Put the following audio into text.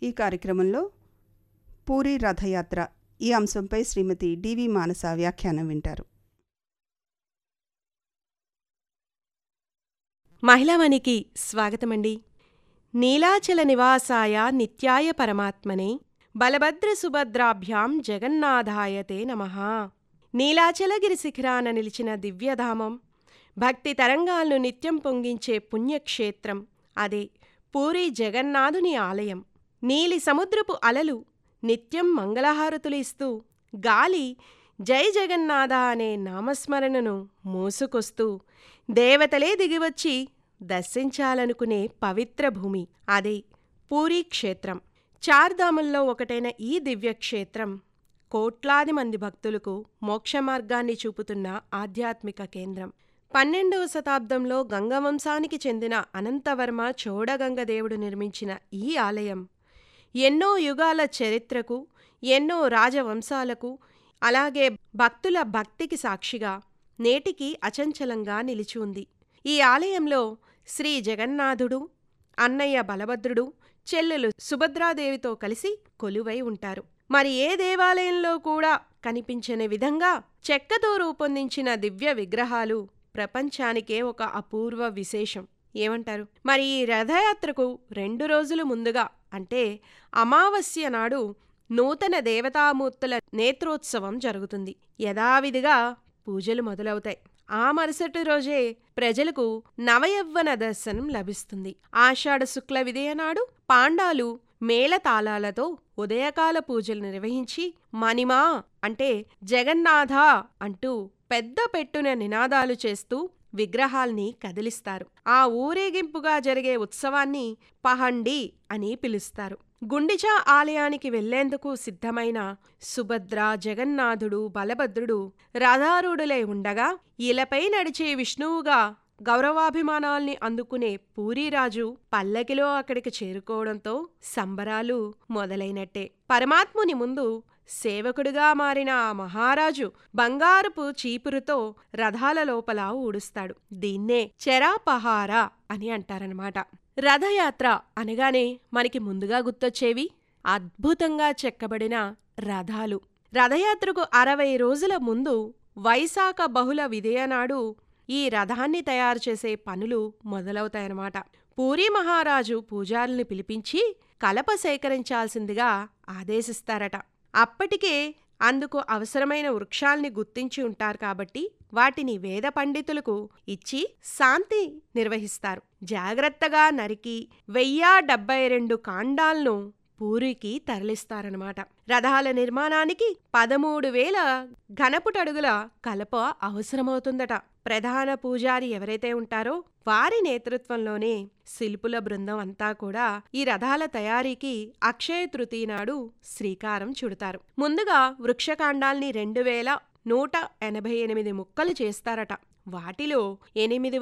ఈ కార్యక్రమంలో పూరి రథయాత్ర ఈ అంశంపై శ్రీమతి డివి మానస వ్యాఖ్యానం వింటారు మహిళావానికి స్వాగతమండి నీలాచల నివాసాయ నిత్యాయ పరమాత్మనే బలభద్ర సుభద్రాభ్యాం జగన్నాథాయ తే నమః నీలాచలగిరి శిఖరాన నిలిచిన దివ్యధామం భక్తి తరంగాలను నిత్యం పొంగించే పుణ్యక్షేత్రం అదే పూరి జగన్నాథుని ఆలయం నీలి సముద్రపు అలలు నిత్యం మంగళహారతులు ఇస్తూ గాలి జై జగన్నాథ అనే నామస్మరణను మోసుకొస్తూ దేవతలే దిగివచ్చి దర్శించాలనుకునే పవిత్ర భూమి అదే పూరీ క్షేత్రం చార్ధాముల్లో ఒకటైన ఈ దివ్యక్షేత్రం కోట్లాది మంది భక్తులకు మోక్ష మార్గాన్ని చూపుతున్న ఆధ్యాత్మిక కేంద్రం పన్నెండవ శతాబ్దంలో గంగవంశానికి చెందిన అనంతవర్మ చోడగంగదేవుడు నిర్మించిన ఈ ఆలయం ఎన్నో యుగాల చరిత్రకు ఎన్నో రాజవంశాలకు అలాగే భక్తుల భక్తికి సాక్షిగా నేటికి అచంచలంగా నిలిచి ఉంది ఈ ఆలయంలో శ్రీ జగన్నాథుడు అన్నయ్య బలభద్రుడు చెల్లెలు సుభద్రాదేవితో కలిసి కొలువై ఉంటారు మరి ఏ దేవాలయంలో కూడా కనిపించని విధంగా చెక్కతో రూపొందించిన దివ్య విగ్రహాలు ప్రపంచానికే ఒక అపూర్వ విశేషం ఏమంటారు మరి ఈ రథయాత్రకు రెండు రోజులు ముందుగా అంటే అమావాస్య నాడు నూతన దేవతామూర్తుల నేత్రోత్సవం జరుగుతుంది యథావిధిగా పూజలు మొదలవుతాయి ఆ మరుసటి రోజే ప్రజలకు నవయవ్వన దర్శనం లభిస్తుంది ఆషాఢ శుక్ల విదయనాడు పాండాలు మేళతాళాలతో ఉదయకాల పూజలు నిర్వహించి మణిమా అంటే జగన్నాథ అంటూ పెద్ద పెట్టున నినాదాలు చేస్తూ విగ్రహాల్ని కదిలిస్తారు ఆ ఊరేగింపుగా జరిగే ఉత్సవాన్ని పహండి అని పిలుస్తారు గుండిచా ఆలయానికి వెళ్లేందుకు సిద్ధమైన సుభద్ర జగన్నాథుడు బలభద్రుడు రథారూఢులై ఉండగా ఇలపై నడిచే విష్ణువుగా గౌరవాభిమానాల్ని అందుకునే పూరీరాజు పల్లకిలో అక్కడికి చేరుకోవడంతో సంబరాలు మొదలైనట్టే పరమాత్ముని ముందు సేవకుడిగా మారిన ఆ మహారాజు బంగారపు చీపురుతో రథాల లోపల ఊడుస్తాడు దీన్నే చెరాపహార అని అంటారనమాట రథయాత్ర అనగానే మనకి ముందుగా గుర్తొచ్చేవి అద్భుతంగా చెక్కబడిన రథాలు రథయాత్రకు అరవై రోజుల ముందు వైశాఖ బహుళ విదయనాడు ఈ రథాన్ని తయారు చేసే పనులు మొదలవుతాయన్నమాట పూరీ మహారాజు పూజారుల్ని పిలిపించి కలప సేకరించాల్సిందిగా ఆదేశిస్తారట అప్పటికే అందుకు అవసరమైన వృక్షాల్ని గుర్తించి ఉంటారు కాబట్టి వాటిని వేద పండితులకు ఇచ్చి శాంతి నిర్వహిస్తారు జాగ్రత్తగా నరికి వెయ్యా డెబ్బై రెండు కాండాలను పూరికి తరలిస్తారనమాట రథాల నిర్మాణానికి పదమూడు వేల ఘనపుటడుగుల కలప అవసరమవుతుందట ప్రధాన పూజారి ఎవరైతే ఉంటారో వారి నేతృత్వంలోనే శిల్పుల బృందం అంతా కూడా ఈ రథాల తయారీకి అక్షయ తృతీయ నాడు శ్రీకారం చుడతారు ముందుగా వృక్షకాండాల్ని రెండు వేల నూట ఎనభై ఎనిమిది ముక్కలు చేస్తారట వాటిలో ఎనిమిది